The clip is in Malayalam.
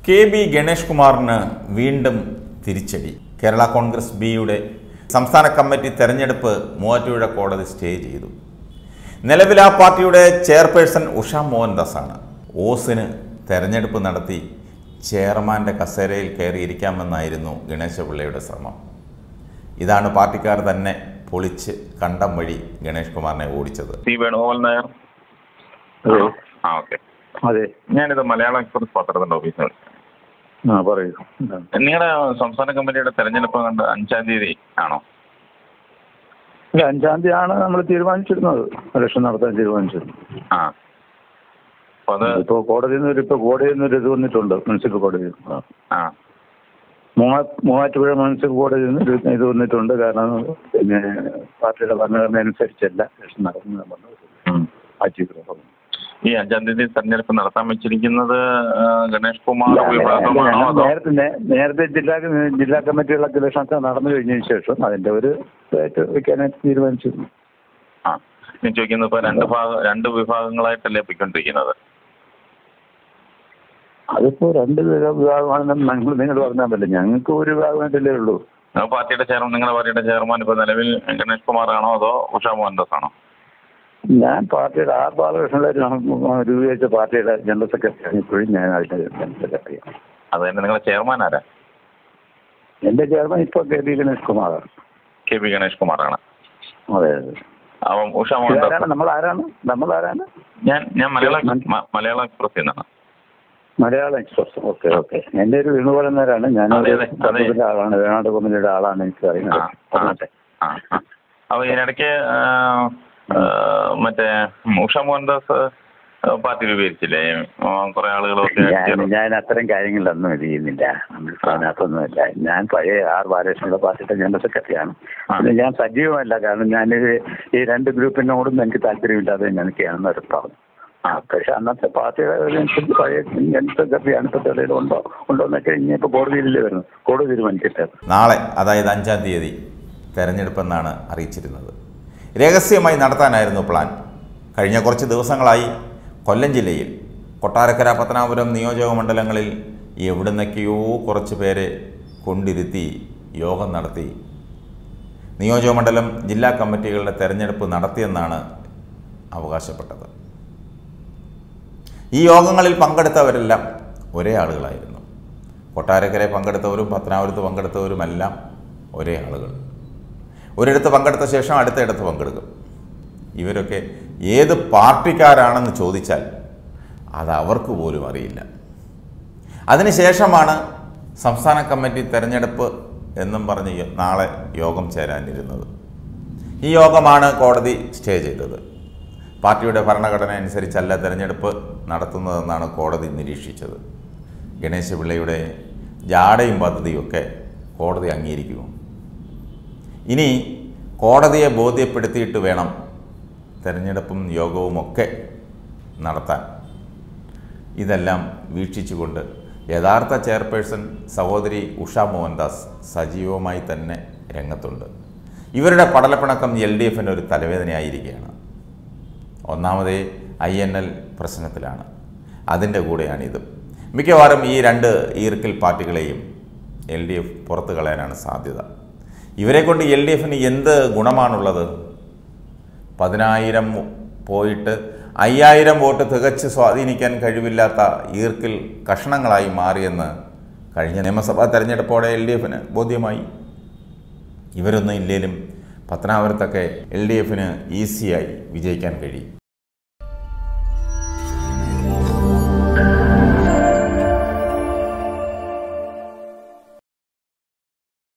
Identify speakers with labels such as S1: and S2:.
S1: കെ ബി ഗണേഷ് കുമാറിന് വീണ്ടും തിരിച്ചടി കേരള കോൺഗ്രസ് ബിയുടെ സംസ്ഥാന കമ്മിറ്റി തെരഞ്ഞെടുപ്പ് മൂവാറ്റുപുഴ കോടതി സ്റ്റേ ചെയ്തു നിലവിൽ ആ പാർട്ടിയുടെ ചെയർപേഴ്സൺ ഉഷ മോഹൻദാസാണ് ഓസിന് തെരഞ്ഞെടുപ്പ് നടത്തി ചെയർമാൻ്റെ കസേരയിൽ കയറിയിരിക്കാമെന്നായിരുന്നു ഗണേശപിള്ളയുടെ ശ്രമം ഇതാണ് പാർട്ടിക്കാർ തന്നെ പൊളിച്ച് കണ്ടം വഴി ഗണേഷ് കുമാറിനെ ഓടിച്ചത്
S2: സി വേണുഗോപാൽ നായർ
S3: അതെ
S2: ആ ഓക്കെ
S3: അതെ
S2: ഞാനിത് മലയാളം എക്സ്പ്രസ് പത്രത്തിന്റെ ഓഫീസിൽ
S3: ആ പറയൂ എന്താണ്?
S2: നിങ്ങളുടെ സംസ്ഥാന കമ്മിറ്റിയുടെ തെരഞ്ഞെടുപ്പ് കണ്ട് അഞ്ചാം തീയതി ആണോ
S3: ഇല്ല അഞ്ചാം തീയതിയാണ് നമ്മൾ തീരുമാനിച്ചിരുന്നത് ഇലക്ഷൻ നടത്താൻ തീരുമാനിച്ചിരുന്നത്
S2: ആ അപ്പൊ അത്
S3: ഇപ്പോ കോടതിയിൽ നിന്ന് ഇപ്പൊ കോടതിയിൽ നിന്ന് ഒരു ഇത് വന്നിട്ടുണ്ട് മുനിസിപ്പൽ കോടതിയിൽ നിന്ന്.
S2: ആ
S3: മൂവാ മൂവാറ്റുപുഴ മുനിസിപ്പൽ കോടതിയിൽ നിന്ന് ഒരു ഇത് വന്നിട്ടുണ്ട് കാരണം പിന്നെ പാർട്ടിയുടെ ഭരണഘടന അനുസരിച്ചല്ല ഇലക്ഷൻ നടക്കുന്നത് പറഞ്ഞത്
S2: ഉം.
S3: മാറ്റിയിരുന്നു
S2: ഈ അഞ്ചാം തീയതി തെരഞ്ഞെടുപ്പ് നടത്താൻ വെച്ചിരിക്കുന്നത് ആ, ഗണേഷ് കുമാർ വിഭാഗമാണോ അതോ
S3: നേരത്തെ നേ- നേരത്തെ ജില്ലാ ജില്ലാ കമ്മിറ്റികളൊക്കെ ഇലക്ഷൻ ഒക്കെ നടന്നു കഴിഞ്ഞതിന് ശേഷം അതിന്റെ ഒരു ഇതായിട്ട് വെക്കാനായിട്ട് തീരുമാനിച്ചിരുന്നു
S2: ആ ഞാൻ ചോദിക്കുന്നത് ഇപ്പൊ രണ്ട് ഭാഗം രണ്ട് വിഭാഗങ്ങളായിട്ടല്ലേ പോയിക്കൊണ്ടിരിക്കുന്നത്
S3: അതിപ്പോ രണ്ട് വിഭാ- വിഭാഗമാണെന്ന് നിങ്ങൾ നിങ്ങൾ പറഞ്ഞാൽ പറ്റില്ല ഞങ്ങൾക്ക് ഒരു വിഭാഗമായിട്ടല്ലേ ഉള്ളൂ
S2: ആ, പാർട്ടിയുടെ ചെയർമാൻ നിങ്ങളുടെ പാർട്ടിയുടെ ചെയർമാൻ ഇപ്പൊ നിലവിൽ ഗണേഷ് കുമാർ ആണോ അതോ ഉഷ മോഹൻദാസ് ആണോ
S3: ഞാൻ പാർട്ടിയുടെ ആർ ബാലകൃഷ്ണൻ രൂപീകരിച്ച പാർട്ടിയുടെ ജനറൽ സെക്രട്ടറി ഇപ്പോഴും ഞാൻ അതിന്റെ ജനറൽ സെക്രട്ടറിയാണ്
S2: അത് തന്നെ നിങ്ങളുടെ ചെയർമാൻ ആരാ
S3: എന്റെ ചെയർമാൻ ഇപ്പൊ കെ പി ഗണേഷ് കുമാറാണ്
S2: കെ പി ഗണേഷ് കുമാറാണ്
S3: അതെ അതെ
S2: അപ്പം ഉഷ
S3: ഇതാരാണ്
S2: മോഹൻദാസ്
S3: നമ്മൾ ആരാണ് നമ്മൾ ആരാണ്
S2: ഞാൻ ഞാൻ മലയാളം മ- മലയാളം എക്സ്പ്രസ് നിന്നാണ്
S3: മലയാളം എക്സ്പ്രസ് ഓക്കെ ഓക്കെ എന്റെ ഒരു വേണുഗോപാലൻ നേരാണ് ഞാൻ
S2: അതെ, അതെ, അതെ.
S3: പത്രത്തിന്റെ ആളാണ് വേണാട് കൊമ്മിലിയുടെ ആളാണ് എനിക്ക്
S2: ആ,
S3: അറിയുന്നത്
S2: ആ.
S3: പറഞ്ഞോട്ടെ
S2: ആ ആ. അപ്പൊ ഇതിനിടയ്ക്ക് ആ, ആ, മറ്റേ ഉഷ മോഹൻദാസ് പാർട്ടി രൂപീകരിച്ചില്ലേ ആ, കുറെ ആളുകളൊക്കെ
S3: ഞാൻ
S2: ചേർന്ന്.
S3: ഞാൻ അത്തരം കാര്യങ്ങളിലൊന്നും ഇത് ചെയ്യുന്നില്ല നമ്മൾക്ക് അതിനകത്തൊന്നുമില്ല ഞാൻ പഴയ ആർ ബാലകൃഷ്ണന്റെ പാർട്ടിയുടെ ജനറൽ സെക്രട്ടറിയാണ്
S2: ആ.
S3: പിന്നെ ഞാൻ സജീവമല്ല കാരണം ഞാൻ ഈ രണ്ട് ഗ്രൂപ്പിനോടും എനിക്ക് താല്പര്യമില്ലാതെ ഞാനൊക്കെയാണെന്ന് ഉറപ്പാണ് ആ പക്ഷെ അന്നത്തെ പാർട്ടിയുടെ അനുസരിച്ച് പഴയ ജനറൽ സെക്രട്ടറിയാണ് ഇപ്പൊ തെളിയിൽ ഉണ്ടോ ഉണ്ടോ എന്നൊക്കെ ഇനിയിപ്പോ കോടതിയിലല്ലേ വരുന്നു കോടതി തീരുമാനിക്കട്ടെ
S1: നാളെ അതായത് അഞ്ചാം തീയതി തെരഞ്ഞെടുപ്പെന്നാണ് അറിയിച്ചിരുന്നത് രഹസ്യമായി നടത്താനായിരുന്നു പ്ലാൻ കഴിഞ്ഞ കുറച്ച് ദിവസങ്ങളായി കൊല്ലം ജില്ലയിൽ കൊട്ടാരക്കര പത്തനാപുരം നിയോജക മണ്ഡലങ്ങളിൽ എവിടുന്നൊക്കെയോ കുറച്ച് പേരെ കൊണ്ടിരുത്തി യോഗം നടത്തി നിയോജക മണ്ഡലം ജില്ലാ കമ്മിറ്റികളുടെ തെരഞ്ഞെടുപ്പ് നടത്തിയെന്നാണ് അവകാശപ്പെട്ടത് ഈ യോഗങ്ങളിൽ പങ്കെടുത്തവരെല്ലാം ഒരേ ആളുകളായിരുന്നു കൊട്ടാരക്കര പങ്കെടുത്തവരും പത്തനാപുരത്ത് പങ്കെടുത്തവരുമെല്ലാം ഒരേ ആളുകൾ ഒരിടത്ത് പങ്കെടുത്ത ശേഷം അടുത്തയിടത്ത് പങ്കെടുക്കും ഇവരൊക്കെ ഏത് പാർട്ടിക്കാരാണെന്ന് ചോദിച്ചാൽ അത് അവർക്ക് പോലും അറിയില്ല അതിനുശേഷമാണ് സംസ്ഥാന കമ്മിറ്റി തെരഞ്ഞെടുപ്പ് എന്നും പറഞ്ഞ് യ- നാളെ യോഗം ചേരാനിരുന്നത് ഈ യോഗമാണ് കോടതി സ്റ്റേ ചെയ്തത് പാർട്ടിയുടെ ഭരണഘടന അനുസരിച്ചല്ല തെരഞ്ഞെടുപ്പ് നടത്തുന്നതെന്നാണ് കോടതി നിരീക്ഷിച്ചത് ഗണേശപിള്ളയുടെ ജാടയും പദ്ധതിയൊക്കെ കോടതി അംഗീകരിക്കുമോ ഇനി കോടതിയെ ബോധ്യപ്പെടുത്തിയിട്ട് വേണം തെരഞ്ഞെടുപ്പും യോഗവും ഒക്കെ നടത്താൻ ഇതെല്ലാം വീക്ഷിച്ചുകൊണ്ട് യഥാർത്ഥ ചെയർപേഴ്സൺ സഹോദരി ഉഷ മോഹൻദാസ് സജീവമായി തന്നെ രംഗത്തുണ്ട് ഇവരുടെ പടലപ്പിണക്കം എൽ ഡി എഫിന് ഒരു തലവേദനയായിരിക്കുകയാണ് ഒന്നാമതേ ഐ എൻ എൽ പ്രശ്നത്തിലാണ് അതിൻ്റെ കൂടെയാണിത് മിക്കവാറും ഈ രണ്ട് ഈർക്കിൽ പാർട്ടികളെയും എൽ ഡി എഫ് പുറത്തു കളയാനാണ് സാധ്യത ഇവരെ കൊണ്ട് എൽ ഡി എഫിന് എന്ത് ഗുണമാണുള്ളത് പതിനായിരം പോയിട്ട് അയ്യായിരം വോട്ട് തികച്ച് സ്വാധീനിക്കാൻ കഴിവില്ലാത്ത ഈർക്കിൽ കഷണങ്ങളായി മാറിയെന്ന് കഴിഞ്ഞ നിയമസഭാ തെരഞ്ഞെടുപ്പോടെ എൽ ഡി എഫിന് ബോധ്യമായി ഇവരൊന്നും ഇല്ലേലും പത്തനാപുരത്തൊക്കെ എൽ ഡി എഫിന് ഈസിയായി വിജയിക്കാൻ കഴിയും